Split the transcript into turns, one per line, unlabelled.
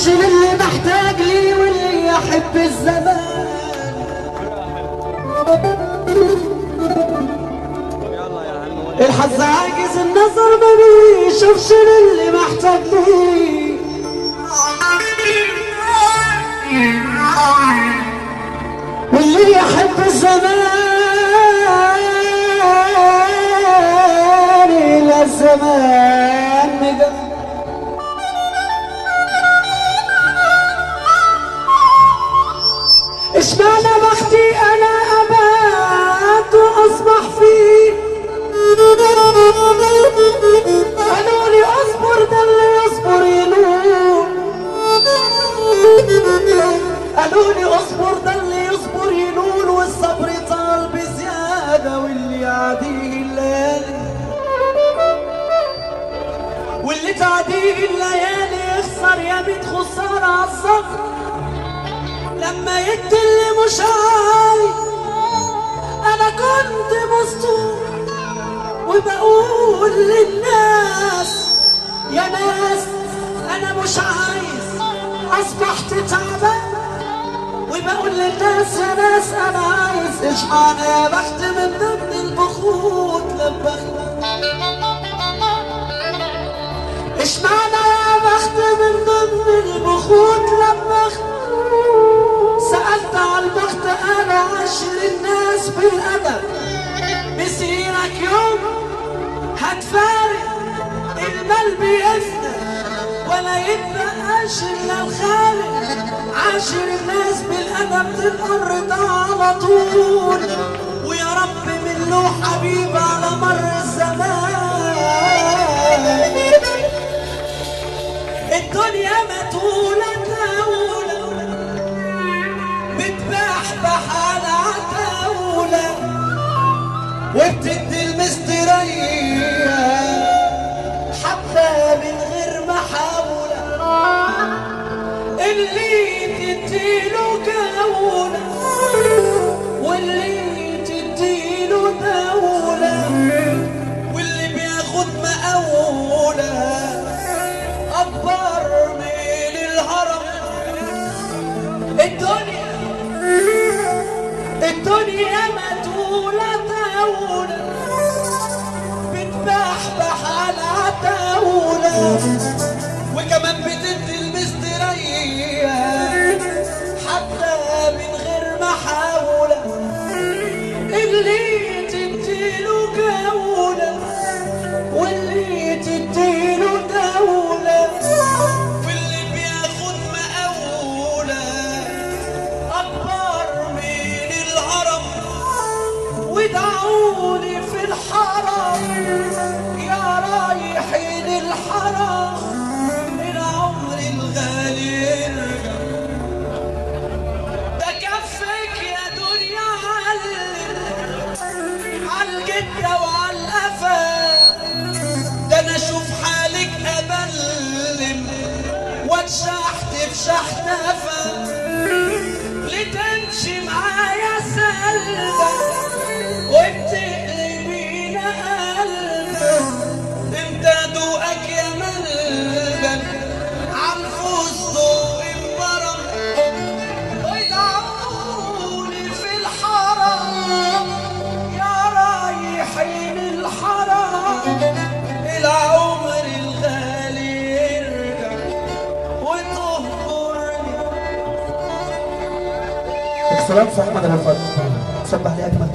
شوفش للي محتاج لي واللي يحب الزمان الحظ عاجز النظر ما بيشوفش للي محتاج لي واللي يحب الزمان إلى الزمان مجد اشمعنى بختي انا ابات واصبح فيه قالوا لي اصبر ده اللي يصبر ينوم قالوا لي اصبر ده اللي يصبر ينول والصبر طال بزياده واللي يعديه الليالي واللي تعديه الليالي يخسر يا بيت خساره على الصخر لما يدي اللي مش عايز انا كنت مستور وبقول للناس يا ناس انا مش عايز اصبحت تعبان وبقول للناس يا ناس انا عايز اشحن يا بخت من ضمن البخوت لبخت اشمعنى يا بخت من ضمن البخوت لبخت سألت على البخت انا عشر الناس بالادب مسيرك يوم هتفارق المال بيفنى ولا يبقاش الا الخالق عاشر الناس بالادب تلقى الرضا على طول ويا رب من له حبيب على مر الزمان الدنيا متولة تولة بتبحبح على عتاولة وبتدي المسترية حبة من غير محاولة اللي تديله جولة واللي تديله دولة واللي بياخد مقاولة أكبر من الهرم الدنيا الدنيا متولة تولة بتبحبح على عتاولة وكمان بتدي المسترية حتى من غير محاولة اللي تديله جولة واللي تديله دولة واللي بياخد مقاولة أكبر من الهرم ودعوني في الحرم يا رايحين الحرم العمر الغالي يرجع ده كفك يا دنيا علم عالجدة وعالقفا ده انا اشوف حالك ابلم واتشحت في شحنفة لتمشي معايا سلبة وبتقلبينا قلبة امتى دوقك يا ملبن عالفوز ضوء البرم ويدعوني في الحرم يا رايحين الحرم العمر الغالي يرجع وتهجرني
اكسلانس احمد ابو الفتح صبح لي اجمل